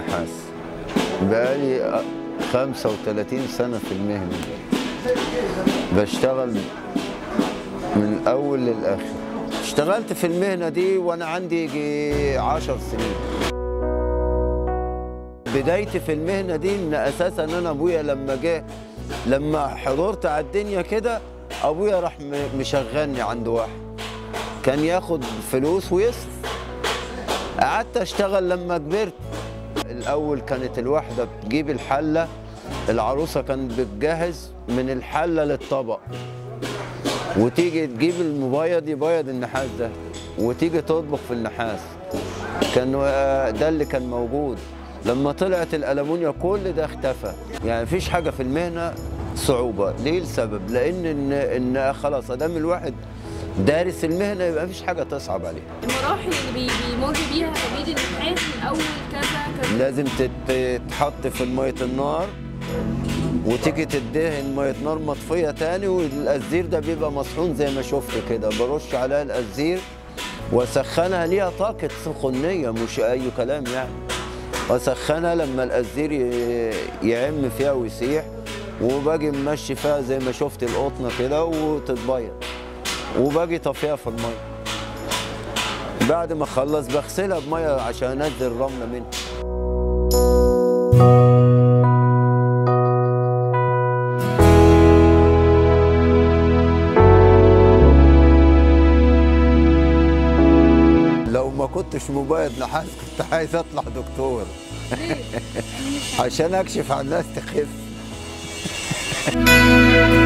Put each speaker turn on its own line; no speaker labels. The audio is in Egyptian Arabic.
النحاس بقالي 35 سنة في المهنة دي بشتغل من الأول للآخر اشتغلت في المهنة دي وأنا عندي يجي 10 سنين بدايتي في المهنة دي إن أساسا أنا أبويا لما جه لما حضرت على الدنيا كده أبويا راح م- مشغلني عند واحد كان ياخد فلوس ويصرف قعدت اشتغل لما كبرت الاول كانت الواحده بتجيب الحله العروسه كانت بتجهز من الحله للطبق وتيجي تجيب المبيض يبيض النحاس ده وتيجي تطبخ في النحاس كان آه، ده اللي كان موجود لما طلعت الألمونيا كل ده اختفى يعني مفيش حاجة في المهنة صعوبة ليه السبب لأن إن, إن خلاص أدام الواحد دارس المهنة يبقى مفيش حاجة تصعب عليه
المراحل اللي بي- بيمر بيها تبريد النحاس من اول كذا كذا
لازم تت- تتحط في مية النار وتيجي تدهن مية نار مطفية تاني والقزير ده بيبقى مصحون زي ما شفت كده برش عليها القزير واسخنها ليها طاقة سخونية مش أي كلام يعني واسخنها لما القزير ي- يعم فيها ويسيح وباجي ممشي فيها زي ما شفت القطنة كده وتتبيض وباجي طفيها في المية بعد ما اخلص بغسلها بميه عشان انزل الرمله منها لو ما كنتش مبيض نحاس كنت عايز اطلع دكتور عشان اكشف على الناس تخف